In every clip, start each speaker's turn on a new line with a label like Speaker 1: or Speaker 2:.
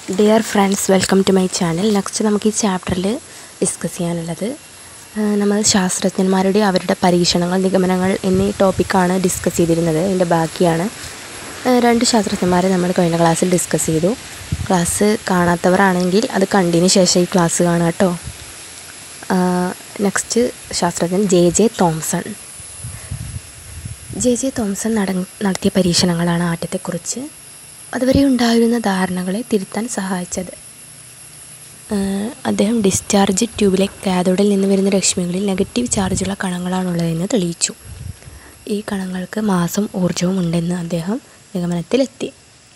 Speaker 1: dear friends welcome to my channel next നമുക്ക് ഈ ചാപ്റ്ററിൽ ഡിസ്കസ് ചെയ്യാനുള്ളത് ആ, നമ്മൾ ശാസ്ത്രജ്ഞന്മാരുടെ അവരുടെ പരീക്ഷണങ്ങൾ നിഗമനങ്ങൾ എന്നീ ടോപ്പിക്കാണ് ഡിസ്കസ് ചെയ്തിരുന്നത് അതിൻ്റെ ബാക്കിയാണ് ആ, രണ്ട് ശാസ്ത്രജ്ഞന്മാരെ നമ്മൾ കഴിഞ്ഞ ക്ലാസ്സിൽ ഡിസ്കസ് ചെയ്തു ക്ലാസ് കാണാത്തവരാണെങ്കിൽ അത് കണ്ടതിന് ശേഷം ഈ ക്ലാസ് കാണുക കേട്ടോ നെക്സ്റ്റ് ശാസ്ത്രജ്ഞൻ J J Thomson J J Thomson നട നടത്തിയ പരീക്ഷണങ്ങളാണ് ആറ്റത്തെക്കുറിച്ച് അതുവരെ ഉണ്ടായിരുന്ന ധാരണകളെ തിരുത്താൻ സഹായിച്ചത് ആഹ് അദ്ദേഹം ഡിസ്ചാർജ് ട്യൂബിലെ കാഥോഡിൽ നിന്ന് വരുന്ന രശ്മികളിൽ നെഗറ്റീവ് ചാർജുള്ള കണങ്ങളാണുള്ളതെന്ന് തെളിയിച്ചു ഈ കണങ്ങൾക്ക് മാസം ഊർജവും ഉണ്ടെന്ന് അദ്ദേഹം നിഗമനത്തിലെത്തി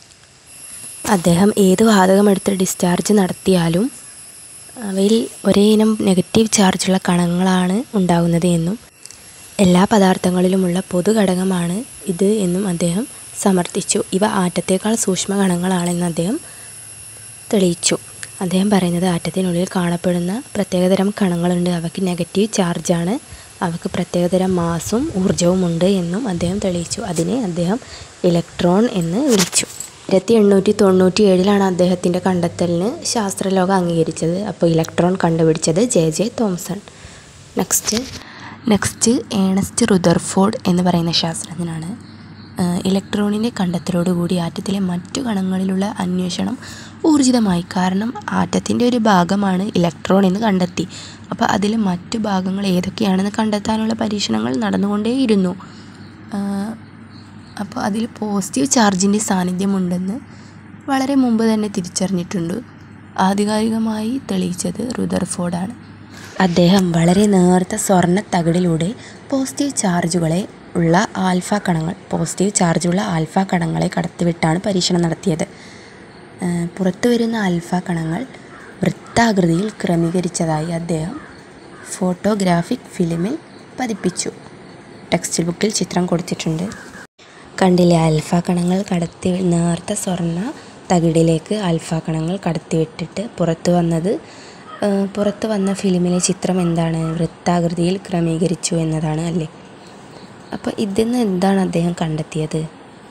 Speaker 1: അദ്ദേഹം ഏത് വാതകമെടുത്ത് ഡിസ്ചാർജ് നടത്തിയാലും അവയിൽ ഒരേ ഇനം നെഗറ്റീവ് ചാർജുള്ള കണങ്ങളാണ് ഉണ്ടാകുന്നത് എന്നും എല്ലാ പദാർത്ഥങ്ങളിലുമുള്ള പൊതു ഘടകമാണ് ഇത് എന്നും അദ്ദേഹം സമർത്ഥിച്ചു ഇവ ആറ്റത്തേക്കാൾ സൂക്ഷ്മ കണങ്ങളാണെന്ന് അദ്ദേഹം തെളിയിച്ചു അദ്ദേഹം പറയുന്നത് ആറ്റത്തിനുള്ളിൽ കാണപ്പെടുന്ന പ്രത്യേകതരം കണങ്ങളുണ്ട് അവയ്ക്ക് നെഗറ്റീവ് ചാർജാണ് അവയ്ക്ക് പ്രത്യേകതരം മാസും ഊർജവും ഉണ്ട് എന്നും അദ്ദേഹം തെളിയിച്ചു അതിനെ അദ്ദേഹം ഇലക്ട്രോൺ എന്ന് വിളിച്ചു ആയിരത്തി എണ്ണൂറ്റി തൊണ്ണൂറ്റി ഏഴിലാണ് അദ്ദേഹത്തിൻ്റെ കണ്ടെത്തലിന് ശാസ്ത്രലോകം അംഗീകരിച്ചത് അപ്പോൾ ഇലക്ട്രോൺ കണ്ടുപിടിച്ചത് J J Thomson next next Ernest Rutherford എന്ന് പറയുന്ന ശാസ്ത്രജ്ഞനാണ് ആഹ് ഇലക്ട്രോണിൻ്റെ കണ്ടെത്തലോടുകൂടി ആറ്റത്തിലെ മറ്റു കണങ്ങളിലുള്ള അന്വേഷണം ഊർജിതമായി കാരണം ആറ്റത്തിൻ്റെ ഒരു ഭാഗമാണ് ഇലക്ട്രോൺ എന്ന് കണ്ടെത്തി അപ്പോൾ അതിലെ മറ്റു ഭാഗങ്ങൾ ഏതൊക്കെയാണെന്ന് കണ്ടെത്താനുള്ള പരീക്ഷണങ്ങൾ നടന്നുകൊണ്ടേയിരുന്നു ആഹ് അപ്പോൾ അതിൽ പോസിറ്റീവ് ചാർജിൻ്റെ സാന്നിധ്യമുണ്ടെന്ന് വളരെ മുമ്പ് തന്നെ തിരിച്ചറിഞ്ഞിട്ടുണ്ട് ആധികാരികമായി തെളിയിച്ചത് റുദർഫോർഡാണ് അദ്ദേഹം വളരെ നേർത്ത സ്വർണ്ണ തകിടിലൂടെ പോസിറ്റീവ് ചാർജുകളെ ഉള്ള ആൽഫ കണങ്ങൾ പോസിറ്റീവ് ചാർജുള്ള ആൽഫ കണങ്ങളെ കടത്തിവിട്ടാണ് പരീക്ഷണം നടത്തിയത് ഏഹ് പുറത്തു വരുന്ന ആൽഫ കണങ്ങൾ വൃത്താകൃതിയിൽ ക്രമീകരിച്ചതായി അദ്ദേഹം ഫോട്ടോഗ്രാഫിക് ഫിലിമിൽ പതിപ്പിച്ചു ടെക്സ്റ്റ് ബുക്കിൽ ചിത്രം കൊടുത്തിട്ടുണ്ട് കണ്ടില്ലേ ആൽഫ കണങ്ങൾ കടത്തി നേർത്ത സ്വർണ്ണ തകിടിലേക്ക് ആൽഫ കണങ്ങൾ കടത്തിവിട്ടിട്ട് പുറത്തു വന്നത് ആ, പുറത്ത് വന്ന ഫിലിമിലെ ചിത്രം എന്താണ് വൃത്താകൃതിയിൽ ക്രമീകരിച്ചു എന്നതാണ് അല്ലേ അപ്പോൾ ഇതിന്ന് എന്താണ് അദ്ദേഹം കണ്ടെത്തിയത്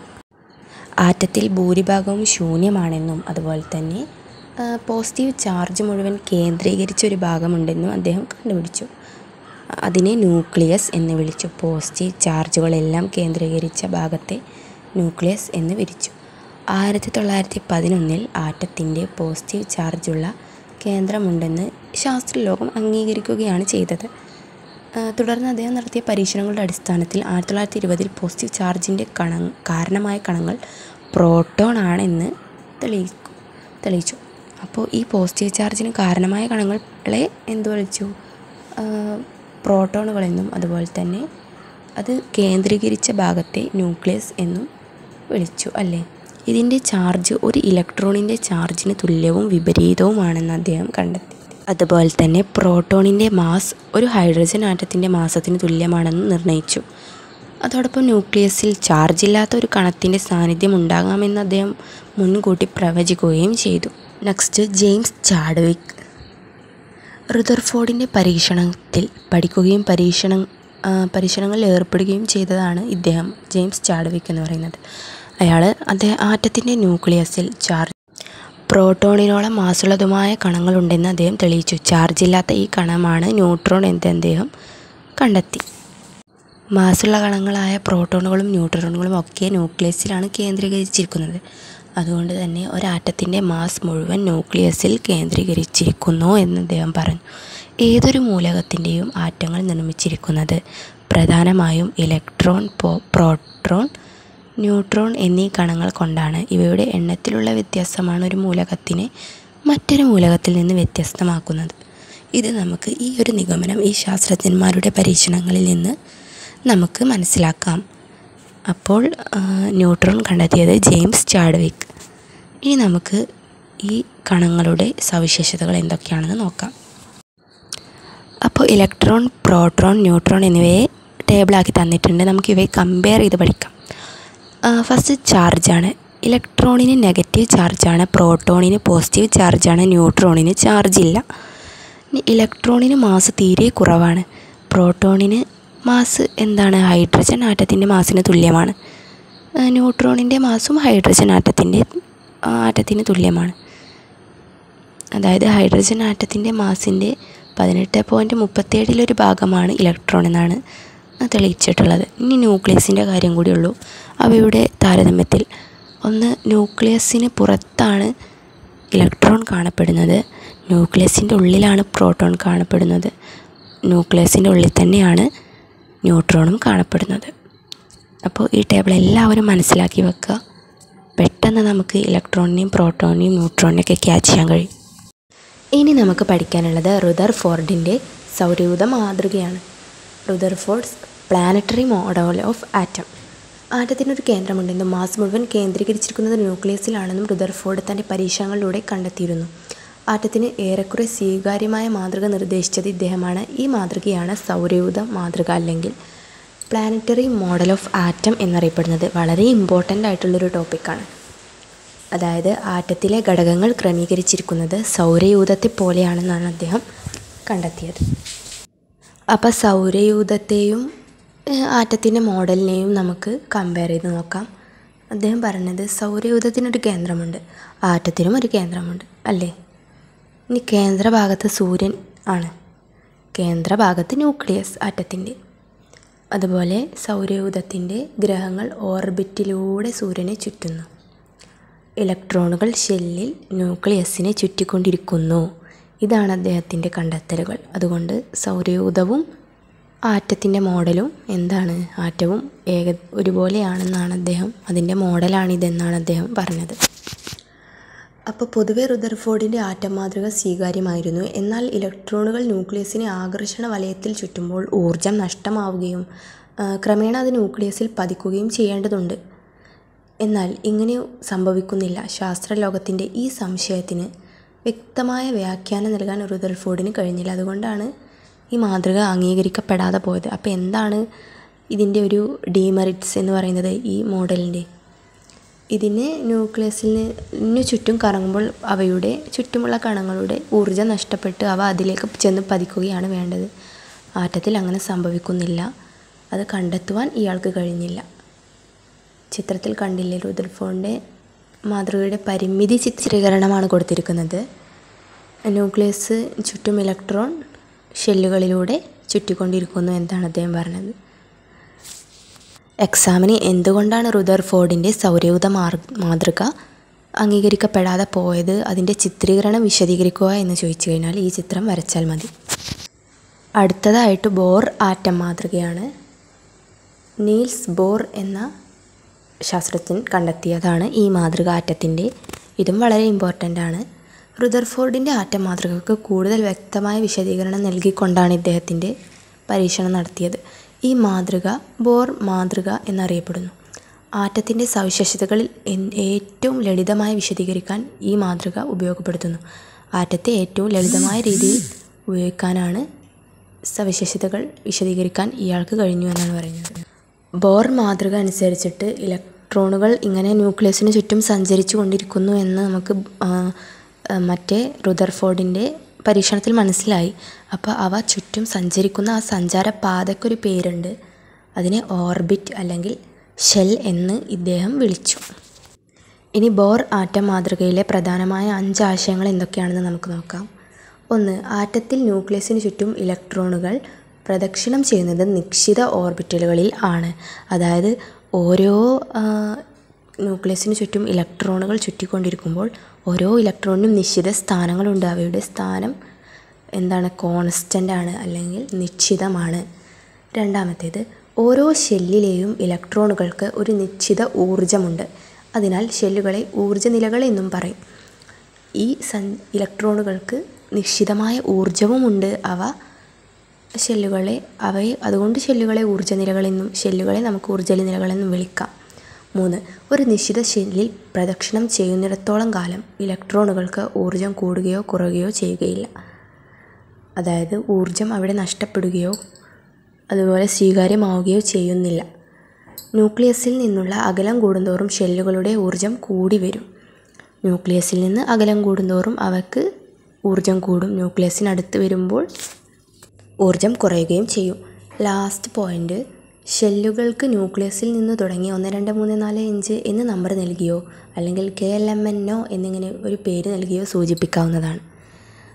Speaker 1: ആറ്റത്തിൽ ഭൂരിഭാഗവും ശൂന്യമാണെന്നും അതുപോലെ തന്നെ ആ, പോസിറ്റീവ് ചാർജ് മുഴുവൻ കേന്ദ്രീകരിച്ച ഒരു ഭാഗമുണ്ടെന്നും അദ്ദേഹം കണ്ടുപിടിച്ചു അതിനെ ന്യൂക്ലിയസ് എന്ന് വിളിച്ചു പോസിറ്റീവ് ചാർജുകളെല്ലാം കേന്ദ്രീകരിച്ച ഭാഗത്തെ ന്യൂക്ലിയസ് എന്ന് വിളിച്ചു ആയിരത്തി തൊള്ളായിരത്തി പതിനൊന്നിൽ ആറ്റത്തിൻ്റെ പോസിറ്റീവ് ചാർജുള്ള കേന്ദ്രമുണ്ടെന്ന് ശാസ്ത്രലോകം അംഗീകരിക്കുകയാണ് ചെയ്തത് ആ, തുടർന്ന് അദ്ദേഹം നടത്തിയ പരീക്ഷണങ്ങളുടെ അടിസ്ഥാനത്തിൽ ആയിരത്തി തൊള്ളായിരത്തി ഇരുപതിൽ പോസിറ്റീവ് ചാർജിൻ്റെ കണ കാരണമായ കണങ്ങൾ പ്രോട്ടോൺ ആണെന്ന് തെളിയിക്കും തെളിയിച്ചു അപ്പോൾ ഈ പോസിറ്റീവ് ചാർജിന് കാരണമായ കണങ്ങളെ എന്ത് വിളിച്ചു ആ, പ്രോട്ടോണുകളെന്നും അതുപോലെ തന്നെ അത് കേന്ദ്രീകരിച്ച ഭാഗത്തെ ന്യൂക്ലിയസ് എന്നും വിളിച്ചു അല്ലേ ഇതിൻ്റെ ചാർജ് ഒരു ഇലക്ട്രോണിൻ്റെ ചാർജിന് തുല്യവും വിപരീതവുമാണെന്ന് അദ്ദേഹം കണ്ടെത്തി അതുപോലെ തന്നെ പ്രോട്ടോണിൻ്റെ മാസ് ഒരു ഹൈഡ്രജൻ ആറ്റത്തിൻ്റെ മാസത്തിന് തുല്യമാണെന്ന് നിർണ്ണയിച്ചു അതോടൊപ്പം ന്യൂക്ലിയസിൽ ചാർജ് ഇല്ലാത്ത ഒരു കണത്തിൻ്റെ സാന്നിധ്യം ഉണ്ടാകാമെന്ന് അദ്ദേഹം മുൻകൂട്ടി പ്രവചിക്കുകയും ചെയ്തു നെക്സ്റ്റ് ജെയിംസ് ചാഡ്വിക് റുദർഫോർഡിൻ്റെ പരീക്ഷണത്തിൽ പഠിക്കുകയും പരീക്ഷണം ആ, പരീക്ഷണങ്ങളിൽ ഏർപ്പെടുകയും ചെയ്തതാണ് ഇദ്ദേഹം ജെയിംസ് ചാഡ്വിക് എന്ന് പറയുന്നത് അയാൾ അദ്ദേഹം ആറ്റത്തിൻ്റെ ന്യൂക്ലിയസിൽ ചാർജ് പ്രോട്ടോണിനോളം മാസുള്ളതുമായ കണങ്ങളുണ്ടെന്ന് അദ്ദേഹം തെളിയിച്ചു ചാർജ് ഇല്ലാത്ത ഈ കണമാണ് ന്യൂട്രോൺ എന്ന് അദ്ദേഹം കണ്ടെത്തി മാസുള്ള കണങ്ങളായ പ്രോട്ടോണുകളും ന്യൂട്രോണുകളും ഒക്കെ ന്യൂക്ലിയസിലാണ് കേന്ദ്രീകരിച്ചിരിക്കുന്നത് അതുകൊണ്ട് തന്നെ ഒരാറ്റത്തിൻ്റെ മാസ് മുഴുവൻ ന്യൂക്ലിയസിൽ കേന്ദ്രീകരിച്ചിരിക്കുന്നു എന്ന് അദ്ദേഹം പറഞ്ഞു ഏതൊരു മൂലകത്തിൻ്റെയും ആറ്റങ്ങൾ നിർമ്മിച്ചിരിക്കുന്നത് പ്രധാനമായും ഇലക്ട്രോൺ പോ പ്രോട്രോൺ ന്യൂട്രോൺ എന്നീ കണങ്ങൾ കൊണ്ടാണ് ഇവയുടെ എണ്ണത്തിലുള്ള വ്യത്യാസമാണ് ഒരു മൂലകത്തിനെ മറ്റൊരു മൂലകത്തിൽ നിന്ന് വ്യത്യസ്തമാക്കുന്നത് ഇത് നമുക്ക് ഈ ഒരു നിഗമനം ഈ ശാസ്ത്രജ്ഞന്മാരുടെ പരീക്ഷണങ്ങളിൽ നിന്ന് നമുക്ക് മനസ്സിലാക്കാം അപ്പോൾ ആ, ന്യൂട്രോൺ കണ്ടെത്തിയത് ജെയിംസ് ചാഡ്വിക് ഇനി നമുക്ക് ഈ കണങ്ങളുടെ സവിശേഷതകൾ എന്തൊക്കെയാണെന്ന് നോക്കാം അപ്പോൾ ഇലക്ട്രോൺ പ്രോട്രോൺ ന്യൂട്രോൺ എന്നിവയെ ടേബിളാക്കി തന്നിട്ടുണ്ട് നമുക്ക് ഇവയെ കമ്പയർ ചെയ്ത് പഠിക്കാം ഫസ്റ്റ് ചാർജാണ് ഇലക്ട്രോണിന് നെഗറ്റീവ് ചാർജാണ് പ്രോട്ടോണിന് പോസിറ്റീവ് ചാർജാണ് ന്യൂട്രോണിന് ചാർജ് ഇല്ല ഇനി ഇലക്ട്രോണിന് മാസ് തീരെ കുറവാണ് പ്രോട്ടോണിന് മാസ് എന്താണ് ഹൈഡ്രജൻ ആറ്റത്തിൻ്റെ മാസിന് തുല്യമാണ് ആ, ന്യൂട്രോണിൻ്റെ മാസും ഹൈഡ്രജൻ ആറ്റത്തിൻ്റെ ആറ്റത്തിന് തുല്യമാണ് അതായത് ഹൈഡ്രജൻ ആറ്റത്തിൻ്റെ മാസിൻ്റെ പതിനെട്ട് പോയിൻറ്റ് മുപ്പത്തേഴിലൊരു ഭാഗമാണ് ഇലക്ട്രോൺ എന്നാണ് തെളിയിച്ചിട്ടുള്ളത് ഇനി ന്യൂക്ലിയസിൻ്റെ കാര്യം കൂടിയുള്ളൂ അവയുടെ താരതമ്യത്തിൽ ഒന്ന് ന്യൂക്ലിയസിന് പുറത്താണ് ഇലക്ട്രോൺ കാണപ്പെടുന്നത് ന്യൂക്ലിയസിൻ്റെ ഉള്ളിലാണ് പ്രോട്ടോൺ കാണപ്പെടുന്നത് ന്യൂക്ലിയസിൻ്റെ ഉള്ളിൽ തന്നെയാണ് ന്യൂട്രോണും കാണപ്പെടുന്നത് അപ്പോൾ ഈ ടേബിൾ എല്ലാവരും മനസ്സിലാക്കി വെക്കുക പെട്ടെന്ന് നമുക്ക് ഇലക്ട്രോണിനെയും പ്രോട്ടോണിനെയും ന്യൂട്രോണിനെയൊക്കെ ക്യാച്ച് ചെയ്യാൻ കഴിയും ഇനി നമുക്ക് പഠിക്കാനുള്ളത് റുദർ ഫോർഡിൻ്റെ സൗരയൂഥ മാതൃകയാണ് Rutherford's planetary model of atom ആറ്റത്തിനൊരു കേന്ദ്രമുണ്ടെന്നും മാസ് മുഴുവൻ കേന്ദ്രീകരിച്ചിരിക്കുന്നത് ന്യൂക്ലിയസിലാണെന്നും റുദർഫോർഡ് തൻ്റെ പരീക്ഷണങ്ങളിലൂടെ കണ്ടെത്തിയിരുന്നു ആറ്റത്തിന് ഏറെക്കുറെ സ്വീകാര്യമായ മാതൃക നിർദ്ദേശിച്ചത് ഇദ്ദേഹമാണ് ഈ മാതൃകയാണ് സൗരയൂഥ മാതൃക അല്ലെങ്കിൽ പ്ലാനറ്ററി മോഡൽ ഓഫ് ആറ്റം എന്നറിയപ്പെടുന്നത് വളരെ ഇമ്പോർട്ടൻ്റ് ആയിട്ടുള്ളൊരു ടോപ്പിക്കാണ് അതായത് ആറ്റത്തിലെ ഘടകങ്ങൾ ക്രമീകരിച്ചിരിക്കുന്നത് സൗരയൂഥത്തെ പോലെയാണെന്നാണ് അദ്ദേഹം കണ്ടെത്തിയത് അപ്പോൾ സൗരയൂഥത്തെയും ഏഹ്, ആറ്റത്തിൻ്റെ മോഡലിനെയും നമുക്ക് കമ്പയർ ചെയ്ത് നോക്കാം അദ്ദേഹം പറഞ്ഞത് സൗരയൂഥത്തിനൊരു കേന്ദ്രമുണ്ട് ആറ്റത്തിനും ഒരു കേന്ദ്രമുണ്ട് അല്ലേ ഇനി കേന്ദ്രഭാഗത്ത് സൂര്യൻ ആണ് കേന്ദ്രഭാഗത്ത് ന്യൂക്ലിയസ് ആറ്റത്തിൻ്റെ അതുപോലെ സൗരയൂഥത്തിൻ്റെ ഗ്രഹങ്ങൾ ഓർബിറ്റിലൂടെ സൂര്യനെ ചുറ്റുന്നു ഇലക്ട്രോണുകൾ ഷെല്ലിൽ ന്യൂക്ലിയസിനെ ചുറ്റിക്കൊണ്ടിരിക്കുന്നു ഇതാണ് അദ്ദേഹത്തിൻ്റെ കണ്ടെത്തലുകൾ അതുകൊണ്ട് സൗരയൂഥവും ആറ്റത്തിൻ്റെ മോഡലും എന്താണ് ആറ്റവും ഏക ഒരുപോലെയാണെന്നാണ് അദ്ദേഹം അതിൻ്റെ മോഡലാണിതെന്നാണ് അദ്ദേഹം പറഞ്ഞത് അപ്പോൾ പൊതുവെ റുദർഫോർഡിൻ്റെ ആറ്റം മാതൃക സ്വീകാര്യമായിരുന്നു എന്നാൽ ഇലക്ട്രോണുകൾ ന്യൂക്ലിയസിനെ ആകർഷണ വലയത്തിൽ ചുറ്റുമ്പോൾ ഊർജം നഷ്ടമാവുകയും ആ, ക്രമേണ അത് ന്യൂക്ലിയസിൽ പതിക്കുകയും ചെയ്യേണ്ടതുണ്ട് എന്നാൽ ഇങ്ങനെ സംഭവിക്കുന്നില്ല ശാസ്ത്രലോകത്തിൻ്റെ ഈ സംശയത്തിന് വ്യക്തമായ വ്യാഖ്യാനം നൽകാൻ റുദർഫോർഡിന് കഴിഞ്ഞില്ല അതുകൊണ്ടാണ് ഈ മാതൃക അംഗീകരിക്കപ്പെടാതെ പോയത് അപ്പോൾ എന്താണ് ഇതിൻ്റെ ഒരു ഡീമെറിറ്റ്സ് എന്ന് പറയുന്നത് ഈ മോഡലിൻ്റെ ഇതിന് ന്യൂക്ലിയസിന് ചുറ്റും കറങ്ങുമ്പോൾ അവയുടെ ചുറ്റുമുള്ള കണങ്ങളുടെ ഊർജ്ജം നഷ്ടപ്പെട്ട് അവ അതിലേക്ക് ചെന്ന് പതിക്കുകയാണ് വേണ്ടത് ആറ്റത്തിൽ അങ്ങനെ സംഭവിക്കുന്നില്ല അത് കണ്ടെത്തുവാൻ ഇയാൾക്ക് കഴിഞ്ഞില്ല ചിത്രത്തിൽ കണ്ടില്ലേ റുദർഫോണിൻ്റെ മാതൃകയുടെ പരിമിതി ചിത്രീകരണമാണ് കൊടുത്തിരിക്കുന്നത് ന്യൂക്ലിയസ് ചുറ്റും ഇലക്ട്രോൺ ഷെല്ലുകളിലൂടെ ചുറ്റിക്കൊണ്ടിരിക്കുന്നു എന്നാണ് അദ്ദേഹം പറഞ്ഞത് എക്സാമിന് എന്തുകൊണ്ടാണ് റുദർഫോർഡിൻ്റെ സൗരയൂഥ മാർ മാതൃക അംഗീകരിക്കപ്പെടാതെ പോയത് അതിൻ്റെ ചിത്രീകരണം വിശദീകരിക്കുക എന്ന് ചോദിച്ചു കഴിഞ്ഞാൽ ഈ ചിത്രം വരച്ചാൽ മതി അടുത്തതായിട്ട് ബോർ ആറ്റം മാതൃകയാണ് നീൽസ് ബോർ എന്ന ശാസ്ത്രജ്ഞൻ കണ്ടെത്തിയതാണ് ഈ മാതൃക ആറ്റത്തിൻ്റെ ഇതും വളരെ ഇമ്പോർട്ടൻ്റ് ആണ് റുദർഫോർഡിൻ്റെ ആറ്റം മാതൃകക്ക് കൂടുതൽ വ്യക്തമായ വിശദീകരണം നൽകിക്കൊണ്ടാണ് ഇദ്ദേഹത്തിൻ്റെ പരീക്ഷണം നടത്തിയത് ഈ മാതൃക ബോർ മാതൃക എന്നറിയപ്പെടുന്നു ആറ്റത്തിൻ്റെ സവിശേഷതകളിൽ എൻ- ഏറ്റവും ലളിതമായി വിശദീകരിക്കാൻ ഈ മാതൃക ഉപയോഗപ്പെടുത്തുന്നു ആറ്റത്തെ ഏറ്റവും ലളിതമായ രീതിയിൽ ഉപയോഗിക്കാനാണ് സവിശേഷതകൾ വിശദീകരിക്കാൻ ഇയാൾക്ക് കഴിഞ്ഞു എന്നാണ് പറയുന്നത് ബോർ മാതൃക അനുസരിച്ചിട്ട് ഇലക്ട്രോണുകൾ ഇങ്ങനെ ന്യൂക്ലിയസിന് ചുറ്റും സഞ്ചരിച്ചു കൊണ്ടിരിക്കുന്നു എന്ന് നമുക്ക് ആ, ആ, മറ്റേ റുദർഫോർഡിൻ്റെ പരീക്ഷണത്തിൽ മനസ്സിലായി അപ്പോൾ അവ ചുറ്റും സഞ്ചരിക്കുന്ന ആ സഞ്ചാര പാതയ്ക്കൊരു പേരുണ്ട് അതിനെ ഓർബിറ്റ് അല്ലെങ്കിൽ ഷെൽ എന്ന് ഇദ്ദേഹം വിളിച്ചു ഇനി ബോർ ആറ്റം മാതൃകയിലെ പ്രധാനമായ അഞ്ച് ആശയങ്ങൾ എന്തൊക്കെയാണെന്ന് നമുക്ക് നോക്കാം ഒന്ന് ആറ്റത്തിൽ ന്യൂക്ലിയസിന് ചുറ്റും ഇലക്ട്രോണുകൾ പ്രദക്ഷിണം ചെയ്യുന്നത് നിശ്ചിത ഓർബിറ്റലുകളിൽ ആണ് അതായത് ഓരോ ആ, ന്യൂക്ലിയസിന് ചുറ്റും ഇലക്ട്രോണുകൾ ചുറ്റിക്കൊണ്ടിരിക്കുമ്പോൾ ഓരോ ഇലക്ട്രോണിനും നിശ്ചിത സ്ഥാനങ്ങളുണ്ട് അവയുടെ സ്ഥാനം എന്താണ് കോൺസ്റ്റൻ്റ് ആണ് അല്ലെങ്കിൽ നിശ്ചിതമാണ് രണ്ടാമത്തേത് ഓരോ ഷെല്ലിലെയും ഇലക്ട്രോണുകൾക്ക് ഒരു നിശ്ചിത ഊർജമുണ്ട് അതിനാൽ ഷെല്ലുകളെ ഊർജ്ജനിലകൾ എന്നും പറയും ഈ സൻ ഇലക്ട്രോണുകൾക്ക് നിശ്ചിതമായ ഊർജവുമുണ്ട് അവ ഷെല്ലുകളെ അവയെ അതുകൊണ്ട് ഷെല്ലുകളെ ഊർജ്ജനിലകളെന്നും ഷെല്ലുകളെ നമുക്ക് ഊർജ്ജനിലകളെന്നും വിളിക്കാം മൂന്ന് ഒരു നിശ്ചിത ഷെല്ലിൽ പ്രദക്ഷിണം ചെയ്യുന്നിടത്തോളം കാലം ഇലക്ട്രോണുകൾക്ക് ഊർജം കൂടുകയോ കുറയുകയോ ചെയ്യുകയില്ല അതായത് ഊർജം അവിടെ നഷ്ടപ്പെടുകയോ അതുപോലെ സ്വീകാര്യമാവുകയോ ചെയ്യുന്നില്ല ന്യൂക്ലിയസിൽ നിന്നുള്ള അകലം കൂടുന്തോറും ഷെല്ലുകളുടെ ഊർജം കൂടി വരും ന്യൂക്ലിയസിൽ നിന്ന് അകലം കൂടുന്തോറും അവയ്ക്ക് ഊർജം കൂടും ന്യൂക്ലിയസിനടുത്ത് വരുമ്പോൾ ഊർജം കുറയുകയും ചെയ്യും ലാസ്റ്റ് പോയിൻ്റ് ഷെല്ലുകൾക്ക് ന്യൂക്ലിയസിൽ നിന്ന് തുടങ്ങി ഒന്ന് രണ്ട് മൂന്ന് നാല് അഞ്ച് എന്ന് നമ്പർ നൽകിയോ അല്ലെങ്കിൽ K L M N O എന്നിങ്ങനെ ഒരു പേര് നൽകിയോ സൂചിപ്പിക്കാവുന്നതാണ്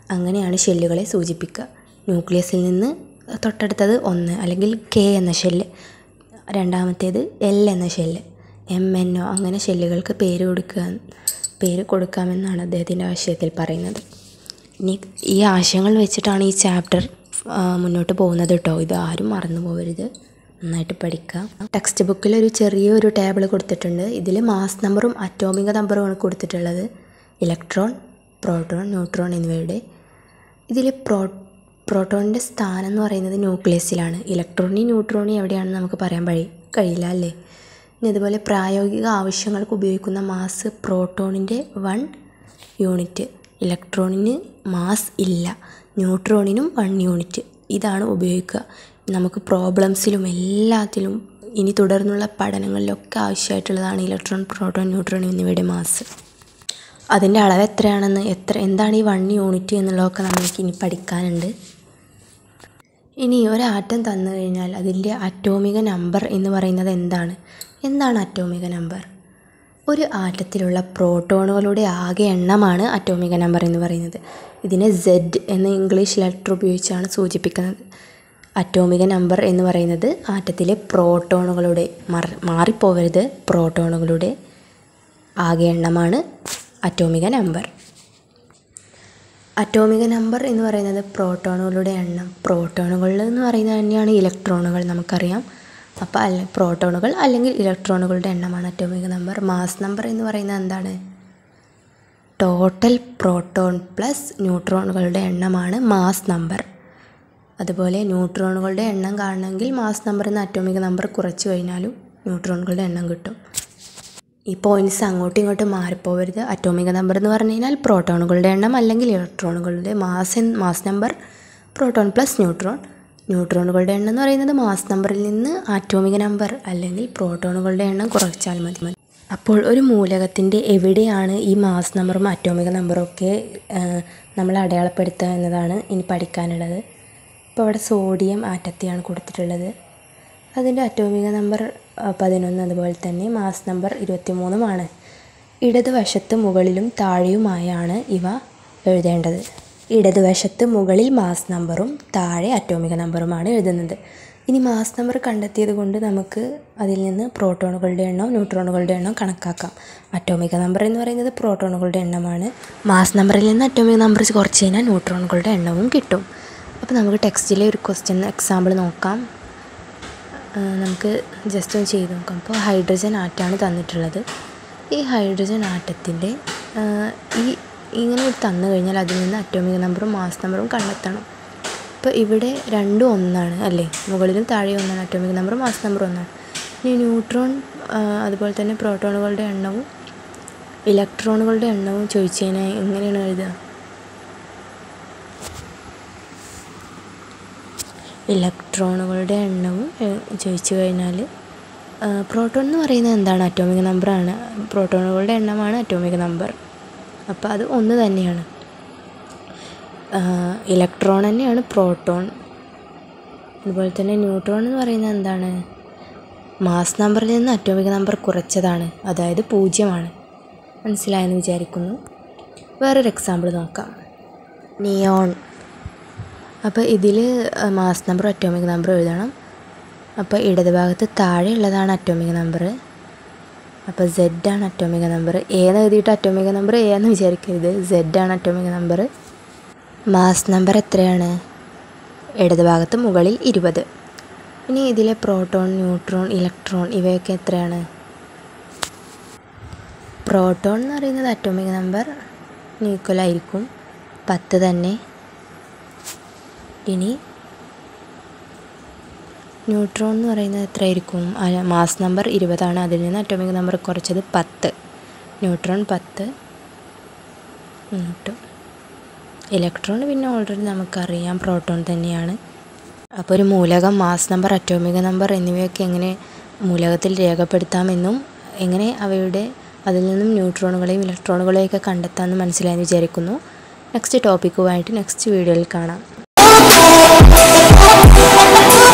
Speaker 1: അങ്ങനെയാണ് ഷെല്ലുകളെ സൂചിപ്പിക്കുക ന്യൂക്ലിയസിൽ നിന്ന് തൊട്ടടുത്തത് ഒന്ന് അല്ലെങ്കിൽ കെ എന്ന ഷെല്ല് രണ്ടാമത്തേത് എൽ എന്ന ഷെല്ല് എം എൻ ഒ അങ്ങനെ ഷെല്ലുകൾക്ക് പേര് കൊടുക്കുക പേര് കൊടുക്കാമെന്നാണ് അദ്ദേഹത്തിൻ്റെ ആശയത്തിൽ പറയുന്നത് ഇനി ഈ ആശയങ്ങൾ വെച്ചിട്ടാണ് ഈ ചാപ്റ്റർ മുന്നോട്ട് പോകുന്നത് കേട്ടോ ഇത് ആരും മറന്നു പോകരുത് നന്നായിട്ട് പഠിക്കാം ടെക്സ്റ്റ് ബുക്കിൽ ഒരു ചെറിയൊരു ടേബിൾ കൊടുത്തിട്ടുണ്ട് ഇതിൽ മാസ് നമ്പറും അറ്റോമിക നമ്പറുമാണ് കൊടുത്തിട്ടുള്ളത് ഇലക്ട്രോൺ പ്രോട്ടോൺ ന്യൂട്രോൺ എന്നിവയുടെ ഇതിൽ പ്രോ പ്രോട്ടോണിൻ്റെ സ്ഥാനം എന്ന് പറയുന്നത് ന്യൂക്ലിയസിലാണ് ഇലക്ട്രോണി ന്യൂട്രോണി എവിടെയാണെന്ന് നമുക്ക് പറയാൻ കഴി കഴിയില്ല അല്ലേ ഇനി ഇതുപോലെ പ്രായോഗിക ആവശ്യങ്ങൾക്ക് ഉപയോഗിക്കുന്ന മാസ് പ്രോട്ടോണിൻ്റെ വൺ യൂണിറ്റ് ഇലക്ട്രോണിന് മാസ് ഇല്ല ന്യൂട്രോണിനും വൺ യൂണിറ്റ് ഇതാണ് ഉപയോഗിക്കുക നമുക്ക് പ്രോബ്ലംസിലും എല്ലാത്തിലും ഇനി തുടർന്നുള്ള പഠനങ്ങളിലൊക്കെ ആവശ്യമായിട്ടുള്ളതാണ് ഇലക്ട്രോൺ പ്രോട്ടോൺ ന്യൂട്രോൺ എന്നിവയുടെ മാസ് അതിൻ്റെ അളവ് എത്രയാണെന്ന് എത്ര എന്താണ് ഈ വൺ യൂണിറ്റ് എന്നുള്ളതൊക്കെ നമുക്ക് ഇനി പഠിക്കാനുണ്ട് ഇനി ഒരാറ്റം തന്നു കഴിഞ്ഞാൽ അതിൻ്റെ അറ്റോമിക നമ്പർ എന്ന് പറയുന്നത് എന്താണ് എന്താണ് അറ്റോമിക നമ്പർ ഒരു ആറ്റത്തിലുള്ള പ്രോട്ടോണുകളുടെ ആകെ എണ്ണമാണ് അറ്റോമിക നമ്പർ എന്ന് പറയുന്നത് ഇതിനെ സെഡ് എന്ന ഇംഗ്ലീഷ് ലെറ്റർ ഉപയോഗിച്ചാണ് സൂചിപ്പിക്കുന്നത് അറ്റോമിക നമ്പർ എന്ന് പറയുന്നത് ആറ്റത്തിലെ പ്രോട്ടോണുകളുടെ മാറിപ്പോവരുത് പ്രോട്ടോണുകളുടെ ആകെ എണ്ണമാണ് അറ്റോമിക നമ്പർ അറ്റോമിക നമ്പർ എന്ന് പറയുന്നത് പ്രോട്ടോണുകളുടെ എണ്ണം പ്രോട്ടോണുകൾ എന്ന് പറയുന്നത് തന്നെയാണ് ഇലക്ട്രോണുകൾ നമുക്കറിയാം അപ്പോൾ അല്ല പ്രോട്ടോണുകൾ അല്ലെങ്കിൽ ഇലക്ട്രോണുകളുടെ എണ്ണമാണ് അറ്റോമിക നമ്പർ മാസ് നമ്പർ എന്ന് പറയുന്നത് എന്താണ് ടോട്ടൽ പ്രോട്ടോൺ പ്ലസ് ന്യൂട്രോണുകളുടെ എണ്ണമാണ് മാസ് നമ്പർ അതുപോലെ ന്യൂട്രോണുകളുടെ എണ്ണം കാണണമെങ്കിൽ മാസ് നമ്പർ എന്ന അറ്റോമിക നമ്പർ കുറച്ച് കഴിഞ്ഞാലും ന്യൂട്രോണുകളുടെ എണ്ണം കിട്ടും ഈ പോയിൻറ്റ്സ് അങ്ങോട്ടും ഇങ്ങോട്ടും മാറിപ്പോവരുത് അറ്റോമിക നമ്പർ എന്ന് പറഞ്ഞു കഴിഞ്ഞാൽ പ്രോട്ടോണുകളുടെ എണ്ണം അല്ലെങ്കിൽ ഇലക്ട്രോണുകളുടെ mass mass number proton plus neutron ന്യൂട്രോണുകളുടെ എണ്ണം എന്ന് പറയുന്നത് മാസ് നമ്പറിൽ നിന്ന് ആറ്റോമിക നമ്പർ അല്ലെങ്കിൽ പ്രോട്ടോണുകളുടെ എണ്ണം കുറച്ചാൽ മതി മതി അപ്പോൾ ഒരു മൂലകത്തിൻ്റെ എവിടെയാണ് ഈ മാസ് നമ്പറും അറ്റോമിക നമ്പറും ഒക്കെ നമ്മൾ അടയാളപ്പെടുത്തുക എന്നതാണ് ഇനി പഠിക്കാനുള്ളത് ഇപ്പോൾ അവിടെ സോഡിയം ആറ്റത്തെയാണ് കൊടുത്തിട്ടുള്ളത് അതിൻ്റെ അറ്റോമിക നമ്പർ പതിനൊന്ന് അതുപോലെ തന്നെ മാസ് നമ്പർ ഇരുപത്തി മൂന്നുമാണ് ഇടതുവശത്ത് മുകളിലും താഴെയുമായാണ് ഇവ എഴുതേണ്ടത് ഇടതുവശത്ത് മുകളിൽ മാസ് നമ്പറും താഴെ അറ്റോമിക നമ്പറുമാണ് എഴുതുന്നത് ഇനി മാസ് നമ്പർ കണ്ടെത്തിയത് കൊണ്ട് നമുക്ക് അതിൽ നിന്ന് പ്രോട്ടോണുകളുടെ എണ്ണവും ന്യൂട്രോണുകളുടെ എണ്ണവും കണക്കാക്കാം അറ്റോമിക നമ്പർ എന്ന് പറയുന്നത് പ്രോട്ടോണുകളുടെ എണ്ണമാണ് മാസ് നമ്പറിൽ നിന്ന് അറ്റോമിക നമ്പർ കുറച്ച് കഴിഞ്ഞാൽ ന്യൂട്രോണുകളുടെ എണ്ണവും കിട്ടും അപ്പോൾ നമുക്ക് ടെക്സ്റ്റിലെ ഒരു ക്വസ്റ്റ്യൻ എക്സാമ്പിൾ നോക്കാം നമുക്ക് ജസ്റ്റ് ഒന്ന് ചെയ്ത് നോക്കാം അപ്പോൾ ഹൈഡ്രജൻ ആറ്റാണ് തന്നിട്ടുള്ളത് ഈ ഹൈഡ്രജൻ ആറ്റത്തിൻ്റെ ഈ ഇങ്ങനെ തന്നു കഴിഞ്ഞാൽ അതിൽ നിന്ന് അറ്റോമിക നമ്പറും മാസ് നമ്പറും കണ്ടെത്തണം അപ്പോൾ ഇവിടെ രണ്ടും ഒന്നാണ് അല്ലേ മുകളിലും താഴെ ഒന്നാണ് അറ്റോമിക നമ്പറും മാസ് നമ്പറും ഒന്നാണ് ഇനി ന്യൂട്രോൺ അതുപോലെ തന്നെ പ്രോട്ടോണുകളുടെ എണ്ണവും ഇലക്ട്രോണുകളുടെ എണ്ണവും ചോദിച്ചു കഴിഞ്ഞാൽ എങ്ങനെയാണ് എഴുതുക ഇലക്ട്രോണുകളുടെ എണ്ണവും ചോദിച്ചു കഴിഞ്ഞാൽ പ്രോട്ടോൺ എന്ന് പറയുന്നത് എന്താണ് അറ്റോമിക നമ്പറാണ് പ്രോട്ടോണുകളുടെ എണ്ണമാണ് അറ്റോമിക നമ്പർ അപ്പോൾ അത് ഒന്ന് തന്നെയാണ് ഇലക്ട്രോൺ തന്നെയാണ് പ്രോട്ടോൺ അതുപോലെ തന്നെ ന്യൂട്രോൺ എന്ന് പറയുന്നത് എന്താണ് മാസ് നമ്പറിൽ നിന്ന് അറ്റോമിക നമ്പർ കുറച്ചതാണ് അതായത് പൂജ്യമാണ് മനസ്സിലായെന്ന് വിചാരിക്കുന്നു വേറൊരു എക്സാമ്പിൾ നോക്കാം നിയോൺ അപ്പോൾ ഇതിൽ മാസ് നമ്പറും അറ്റോമിക് നമ്പറും എഴുതണം അപ്പോൾ ഇടതുഭാഗത്ത് താഴെ ഉള്ളതാണ് അറ്റോമിക് നമ്പർ അപ്പോൾ സെഡ് ആണ് അറ്റോമിക നമ്പർ ഏന്ന് എഴുതിയിട്ട് അറ്റോമിക നമ്പർ എ എന്ന് വിചാരിക്കരുത് സെഡ് ആണ് അറ്റോമിക നമ്പർ മാസ് നമ്പർ എത്രയാണ് ഇടതുഭാഗത്ത് മുകളിൽ ഇരുപത് ഇനി ഇതിലെ പ്രോട്ടോൺ ന്യൂട്രോൺ ഇലക്ട്രോൺ ഇവയൊക്കെ എത്രയാണ് പ്രോട്ടോൺ എന്ന് പറയുന്നത് അറ്റോമിക് നമ്പർ ഈക്വൽ ആയിരിക്കും പത്ത് തന്നെ ഇനി ന്യൂട്രോൺ എന്ന് പറയുന്നത് എത്രയായിരിക്കും മാസ് നമ്പർ ഇരുപതാണ് അതിൽ നിന്ന് അറ്റോമിക് നമ്പർ കുറച്ചത് പത്ത് ന്യൂട്രോൺ പത്ത് ന്യൂട്രോൺ ഇലക്ട്രോൺ പിന്നെ ഓൾറെഡി നമുക്കറിയാം പ്രോട്ടോൺ തന്നെയാണ് അപ്പോൾ ഒരു മൂലകം മാസ് നമ്പർ അറ്റോമിക നമ്പർ എന്നിവയൊക്കെ എങ്ങനെ മൂലകത്തിൽ രേഖപ്പെടുത്താമെന്നും എങ്ങനെ അവയുടെ അതിൽ നിന്നും ന്യൂട്രോണുകളെയും ഇലക്ട്രോണുകളെയും ഒക്കെ കണ്ടെത്താമെന്ന് മനസ്സിലായെന്ന് വിചാരിക്കുന്നു നെക്സ്റ്റ് ടോപ്പിക്കുമായിട്ട് നെക്സ്റ്റ് വീഡിയോയിൽ കാണാം